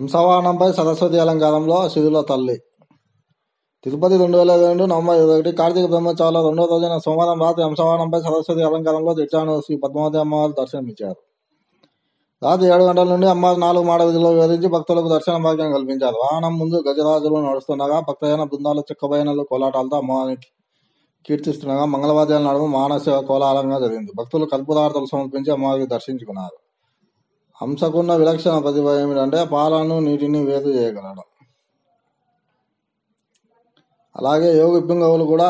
హంసవాహనంపై సరస్వతి అలంకారంలో శిథుల తల్లి తిరుపతి రెండు వేల రెండు నవంబర్ ఇరవై ఒకటి కార్తీక బ్రహ్మోత్సవాల రెండో రోజైన సోమవారం రాత్రి హంసవాహనంపై సరస్వతి అలంకారంలో దిట్టాను శ్రీ పద్మావతి అమ్మవారు దర్శనమిచ్చారు రాత్రి ఏడు గంటల నుండి అమ్మవారు నాలుగు మాడ విధులు వివరించి భక్తులకు దర్శన భాగ్యం కల్పించారు వాహనం ముందు గజరాజులు నడుస్తుండగా భక్తజన బృందాలు చిక్కబయనలు కోలాటాలతో అమ్మవారికి కీర్తిస్తుండగా మంగళవాద్యాల నడుమ మానసేవ కోలాహలంగా జరిగింది భక్తులు కల్పదార్థాలు సమర్పించి అమ్మవారికి దర్శించుకున్నారు హంసకున్న విలక్షణ ప్రతిభ ఏమిటంటే పాలను నీటిని వేరు చేయగలడం అలాగే యోగి పింగవులు కూడా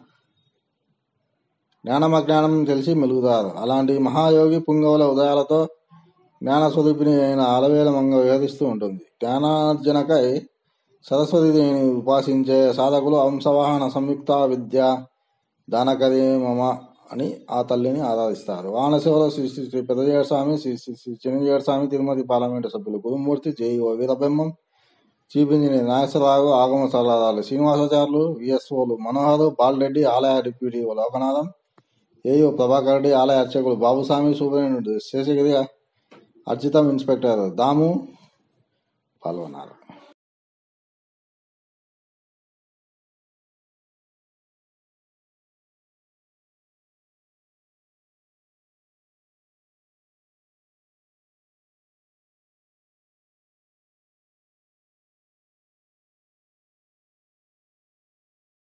జ్ఞానమజ్ఞానం తెలిసి మెలుగుతారు అలాంటి మహాయోగి పుంగవుల ఉదయాలతో జ్ఞాన స్వరూపిణి అయిన అలవేల మంగ వేధిస్తూ ఉంటుంది జ్ఞానార్జనకై సరస్వతిదేవిని ఉపాసించే సాధకులు హంసవాహన సంయుక్త విద్య దానకరి మమ అని ఆ తల్లిని ఆరాధిస్తారు వానశివలో శ్రీ శ్రీ శ్రీ పెద్దజేడ స్వామి శ్రీ శ్రీ శ్రీ చిన్నజేడ స్వామి తిరుమతి పార్లమెంటు సభ్యులు గురుమూర్తి జై ఓ వీరబ్రహ్మం చీఫ్ ఇంజనీర్ నాగేశ్వరరావు ఆగమ సలహాదారులు శ్రీనివాసాచార్యులు విఎస్ఓలు మనోహర్ బాలరెడ్డి ఆలయ డిప్యూటీ లోకనాథం ఏయో ప్రభాకర్ రెడ్డి ఆలయ అర్చకులు బాబుస్వామి సూపరింటెండెంట్ శేషగిరి అర్జితం ఇన్స్పెక్టర్ దాము పాల్గొన్నారు